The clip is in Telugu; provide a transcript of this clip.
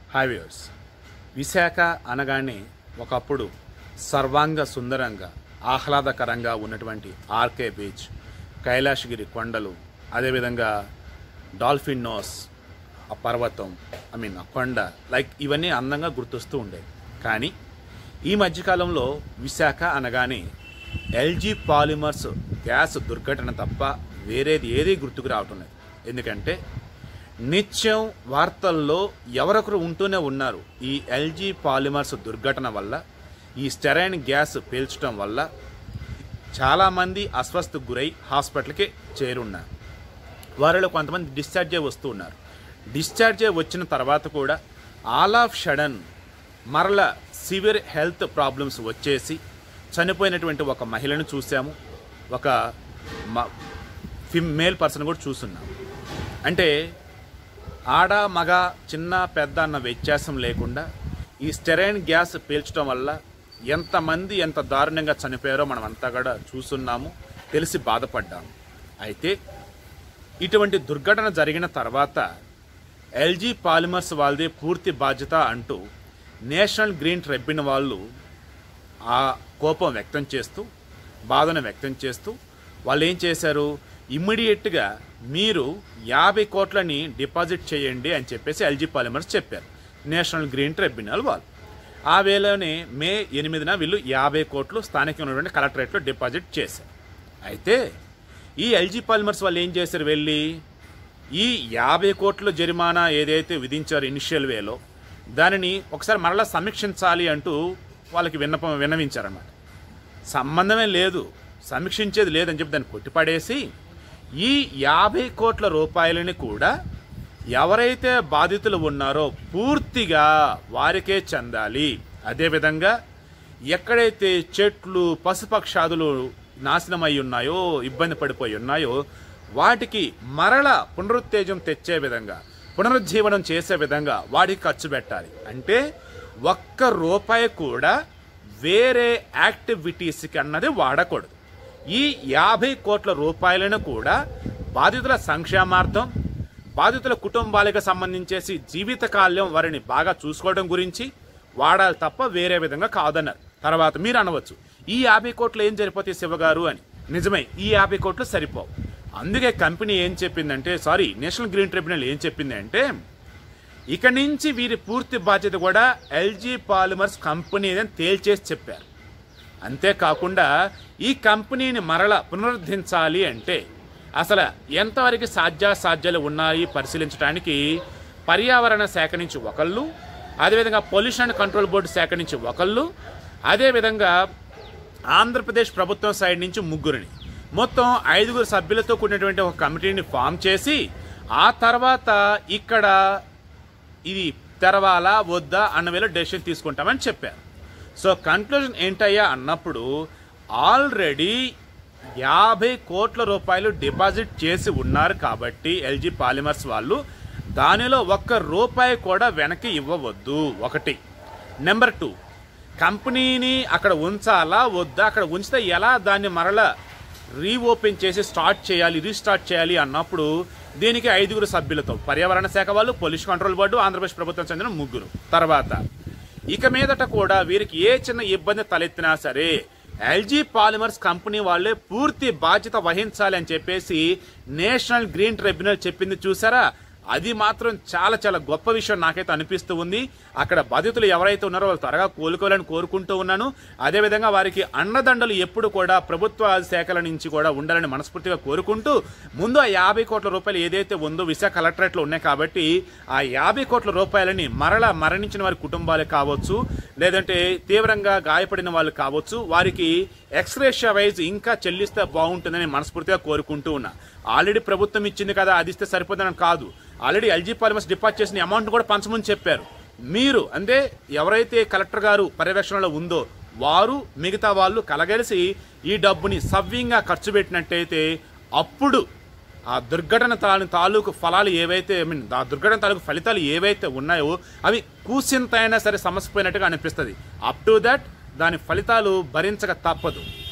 హైవేర్స్ విశాఖ అనగానే ఒకప్పుడు సర్వాంగ సుందరంగా ఆహ్లాదకరంగా ఉన్నటువంటి ఆర్కే బీచ్ కైలాసగిరి కొండలు అదేవిధంగా డాల్ఫిన్ నోస్ ఆ పర్వతం ఐ మీన్ ఆ కొండ లైక్ ఇవన్నీ అందంగా గుర్తొస్తూ ఉండేవి కానీ ఈ మధ్యకాలంలో విశాఖ అనగానే ఎల్జీ పాలిమర్స్ గ్యాస్ దుర్ఘటన తప్ప వేరేది ఏదీ గుర్తుకు రావటం లేదు ఎందుకంటే నిత్యం వార్తల్లో ఎవరొకరు ఉంటూనే ఉన్నారు ఈ ఎల్జీ పాలిమర్స్ దుర్ఘటన వల్ల ఈ స్టెరైన్ గ్యాస్ పీల్చడం వల్ల చాలామంది అస్వస్థకు గురై హాస్పిటల్కి చేరున్నారు వారిలో కొంతమంది డిశ్చార్జ్ అయ్యి వస్తూ ఉన్నారు డిశ్చార్జ్ అయ్యి వచ్చిన తర్వాత కూడా ఆల్ ఆఫ్ షడన్ మరల సివియర్ హెల్త్ ప్రాబ్లమ్స్ వచ్చేసి చనిపోయినటువంటి ఒక మహిళను చూసాము ఒక మ- ఫిమ్ మేల్ పర్సన్ కూడా చూస్తున్నాం అంటే ఆడ మగ చిన్న పెద్ద అన్న వ్యత్యాసం లేకుండా ఈ స్టెరైన్ గ్యాస్ పీల్చడం వల్ల ఎంతమంది ఎంత దారుణంగా చనిపోయారో మనం అంతా కూడా చూస్తున్నాము తెలిసి బాధపడ్డాము అయితే ఇటువంటి దుర్ఘటన జరిగిన తర్వాత ఎల్జీ పాలిమర్స్ వాళ్ళదే పూర్తి బాధ్యత అంటూ నేషనల్ గ్రీన్ ట్రిబ్యునల్ వాళ్ళు ఆ కోపం వ్యక్తం చేస్తూ బాధను వ్యక్తం చేస్తూ వాళ్ళు ఏం చేశారు ఇమ్మీడియట్గా మీరు యాభై కోట్లని డిపాజిట్ చేయండి అని చెప్పేసి ఎల్జీ పాలిమర్స్ చెప్పారు నేషనల్ గ్రీన్ ట్రిబ్యునల్ వాళ్ళు ఆ వేళనే మే ఎనిమిదిన వీళ్ళు యాభై కోట్లు స్థానికంగా ఉన్నటువంటి కలెక్టరేట్లో డిపాజిట్ చేశారు అయితే ఈ ఎల్జీ పాలిమర్స్ వాళ్ళు ఏం చేశారు వెళ్ళి ఈ యాభై కోట్ల జరిమానా ఏదైతే విధించారో ఇనిషియల్ వేలో దానిని ఒకసారి మరలా సమీక్షించాలి అంటూ వాళ్ళకి విన్నపం విన్నవించారన్నమాట సంబంధమే లేదు సమీక్షించేది లేదని చెప్పి దాన్ని కొట్టిపడేసి ఈ యాభై కోట్ల రూపాయలని కూడా ఎవరైతే బాధితులు ఉన్నారో పూర్తిగా వారికే చెందాలి అదేవిధంగా ఎక్కడైతే చెట్లు పశుపక్షాదులు నాశనమై ఉన్నాయో ఇబ్బంది పడిపోయి ఉన్నాయో వాటికి మరల పునరుత్తేజం తెచ్చే విధంగా పునరుజ్జీవనం చేసే విధంగా వాటికి ఖర్చు పెట్టాలి అంటే ఒక్క రూపాయి కూడా వేరే యాక్టివిటీస్కి అన్నది వాడకూడదు ఈ యాభై కోట్ల రూపాయలను కూడా బాధితుల సంక్షేమార్థం బాధితుల కుటుంబాలకు సంబంధించేసి జీవితకాల్యం వారిని బాగా చూసుకోవడం గురించి వాడాలి తప్ప వేరే విధంగా కాదన్నారు తర్వాత మీరు అనవచ్చు ఈ యాభై కోట్లు ఏం సరిపోతాయి శివగారు అని నిజమే ఈ యాభై కోట్లు సరిపోవు అందుకే కంపెనీ ఏం చెప్పిందంటే సారీ నేషనల్ గ్రీన్ ట్రిబ్యునల్ ఏం చెప్పింది అంటే ఇక నుంచి వీరి పూర్తి బాధ్యత కూడా ఎల్జీ పాలిమర్స్ కంపెనీ అని తేల్చేసి చెప్పారు అంతేకాకుండా ఈ కంపెనీని మరల పునరుద్ధరించాలి అంటే అసలు ఎంతవరకు సాధ్యాసాధ్యాలు ఉన్నాయి పరిశీలించడానికి పర్యావరణ శాఖ నుంచి ఒకళ్ళు అదేవిధంగా పొల్యూషన్ కంట్రోల్ బోర్డు శాఖ నుంచి ఒకళ్ళు అదేవిధంగా ఆంధ్రప్రదేశ్ ప్రభుత్వం సైడ్ నుంచి ముగ్గురిని మొత్తం ఐదుగురు సభ్యులతో కూడినటువంటి ఒక కమిటీని ఫామ్ చేసి ఆ తర్వాత ఇక్కడ ఇది తెరవాలా వద్దా అన్న వేళ డెసిషన్ తీసుకుంటామని చెప్పారు సో కన్క్లూజన్ ఏంటయ్యా అన్నప్పుడు ఆల్రెడీ యాభై కోట్ల రూపాయలు డిపాజిట్ చేసి ఉన్నారు కాబట్టి ఎల్జీ పాలిమర్స్ వాళ్ళు దానిలో ఒక్క రూపాయి కూడా వెనక్కి ఇవ్వవద్దు ఒకటి నెంబర్ టూ కంపెనీని అక్కడ ఉంచాలా వద్దా అక్కడ ఉంచితే ఎలా దాన్ని మరలా రీఓపెన్ చేసి స్టార్ట్ చేయాలి రీస్టార్ట్ చేయాలి అన్నప్పుడు దీనికి ఐదుగురు సభ్యులతో పర్యావరణ శాఖ వాళ్ళు పొల్యూషన్ కంట్రోల్ బోర్డు ఆంధ్రప్రదేశ్ ప్రభుత్వం చెందిన ముగ్గురు తర్వాత ఇక మీదట కూడా వీరికి ఏ చిన్న ఇబ్బంది తలెత్తినా సరే ఎల్జీ పాలిమర్స్ కంపెనీ వాళ్ళే పూర్తి బాధ్యత వహించాలి అని చెప్పేసి నేషనల్ గ్రీన్ ట్రిబ్యునల్ చెప్పింది చూసారా అది మాత్రం చాలా చాలా గొప్ప విషయం నాకైతే అనిపిస్తూ ఉంది అక్కడ బాధితులు ఎవరైతే ఉన్నారో వాళ్ళు త్వరగా కోలుకోవాలని కోరుకుంటూ ఉన్నాను అదేవిధంగా వారికి అండదండలు ఎప్పుడు కూడా ప్రభుత్వ శాఖల నుంచి కూడా ఉండాలని మనస్ఫూర్తిగా కోరుకుంటూ ముందు ఆ యాభై కోట్ల రూపాయలు ఏదైతే ఉందో విశాఖ కలెక్టరేట్లో ఉన్నాయి కాబట్టి ఆ యాభై కోట్ల రూపాయలని మరల మరణించిన వారి కుటుంబాలు కావచ్చు లేదంటే తీవ్రంగా గాయపడిన వాళ్ళు కావచ్చు వారికి ఎక్స్రేషియా వైజ్ ఇంకా చెల్లిస్తే బాగుంటుందని మనస్ఫూర్తిగా కోరుకుంటూ ఉన్నా ఆల్రెడీ ప్రభుత్వం ఇచ్చింది కదా అది ఇస్తే సరిపోతుందని కాదు ఆల్రెడీ ఎల్జీ పాలిమర్స్ డిపాజిట్ చేసిన అమౌంట్ కూడా పంచమని చెప్పారు మీరు అంటే ఎవరైతే కలెక్టర్ గారు పర్యవేక్షణలో ఉందో వారు మిగతా వాళ్ళు కలగలిసి ఈ డబ్బుని సవ్యంగా ఖర్చు పెట్టినట్టయితే అప్పుడు ఆ దుర్ఘటన తాలూ తాలూకు ఫలాలు ఏవైతే ఐ మీన్ ఆ దుర్ఘటన తాలూకు ఫలితాలు ఏవైతే ఉన్నాయో అవి కూసింత అయినా సరే సమస్య పోయినట్టుగా అనిపిస్తుంది అప్ టు దట్ దాని ఫలితాలు భరించక తప్పదు